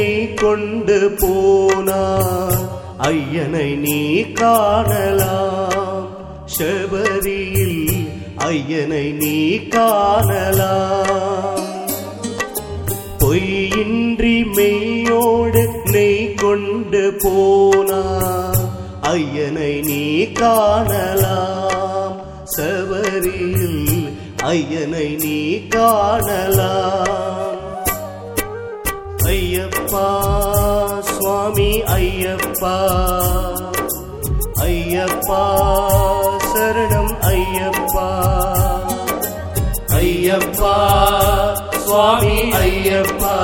நெய் கொண்டு போனார் ஐயனை நீ காணலாம் செபரியில் ஐயனை நீ காணலாம் பொய்யின்றி மெய்யோடு நெய் கொண்டு போனா ஐயனை நீ காணலாம் சபரியில் ஐயனை நீ காணலாம் ஐயப்பா சுவாமி ஐயப்பா ஐயப்பா சரணம் ஐயப்பா ஐயப்பா சுவாமி ஐயப்பா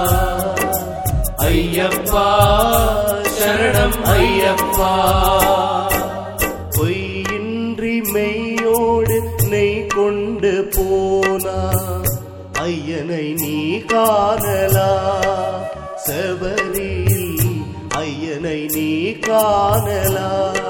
ஐயப்பா சரணம் ஐயப்பா பொய்யின்றி மெய்யோடு நெய் கொண்டு போனா ஐயனை நீ காணலா செவரியில் ஐயனை நீ காணலா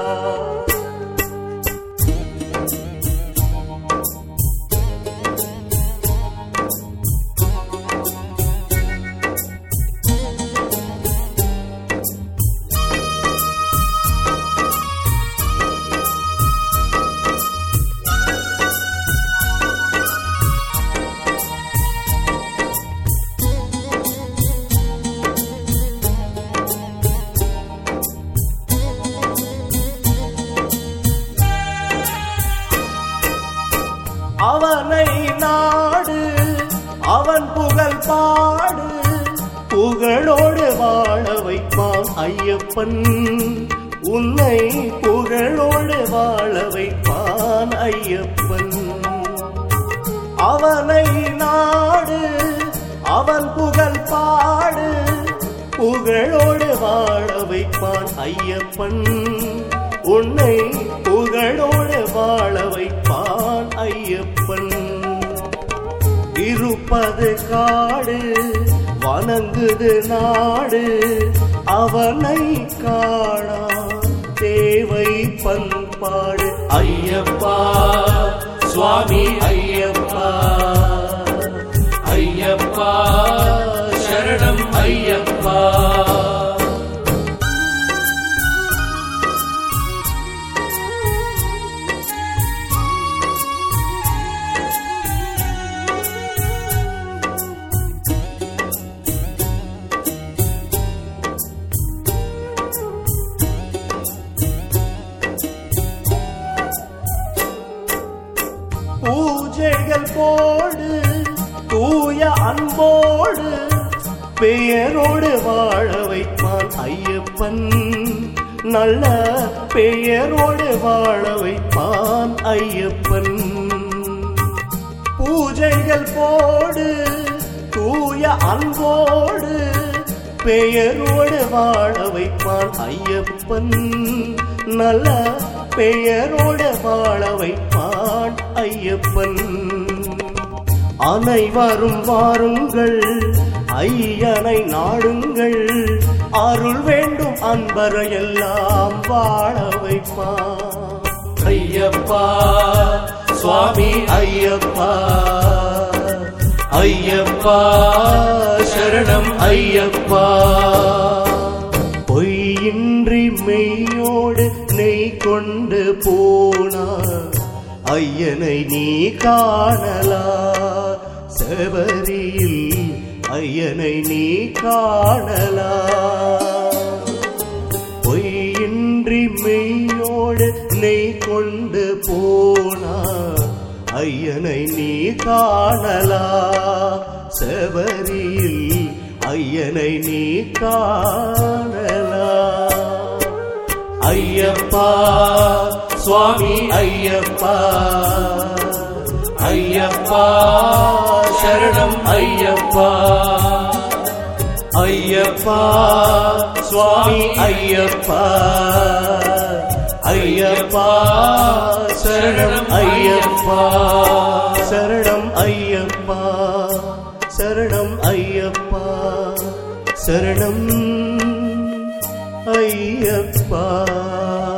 அவனை நாடு அவன் புகழ் பாடு புகழோடு வாழ வைப்பான் ஐயப்பன் உன்னை புகழோடு வாழ வைப்பான் ஐயப்பன் அவனை நாடு அவன் புகழ் பாடு புகழோடு வாழ வைப்பான் ஐயப்பன் உன்னை புகழோடு வாழ வைப்பான் ஐயப்பன் இருப்பது காடு வணங்குது நாடு அவனை காணா தேவை பண்பாடு ஐயப்பா சுவாமி ஐயப்பா ஐயப்பா சரணம் ஐயப்பா பூஜைகள் போடு தூய அன்போடு பெயரோடு வாழ வைப்பான் ஐயப்பன் நல்ல பெயரோடு வாழ வைப்பான் ஐயப்பன் பூஜைகள் போடு தூய அன்போடு பெயரோடு வாழ வைப்பான் ஐயப்பன் நல்ல பெயரோடு வாழ வைப்பான் ஐயப்பன் அனைவரும் வாருங்கள் ஐயனை நாடுங்கள் அருள் வேண்டும் அன்பரையெல்லாம் வாழ வைப்பான் ஐயப்பா சுவாமி ஐயப்பா ஐயப்பா சரணம் ஐயப்பா பொய்யின்றி மெய்யோடு நெய் கொண்டு போனா ஐயனை நீ காணலா செவரியில் ஐயனை நீ காணலா பொய்யின்றி மெய்யோடு நெய் கொண்டு போனா ஐயனை நீ காணலா செவரியில் ஐயனை நீ காணலா ஐயப்பா சுவாமி ஐயப்பா ஐயப்பா சரணம் ஐயப்பா ஐயப்பா சுவாமி ஐயப்பா ஐயப்பா சரணம் ஐயப்பா சரணம் ஐயப்பா சரணம் ஐயப்பா சரணம் ஐயப்பா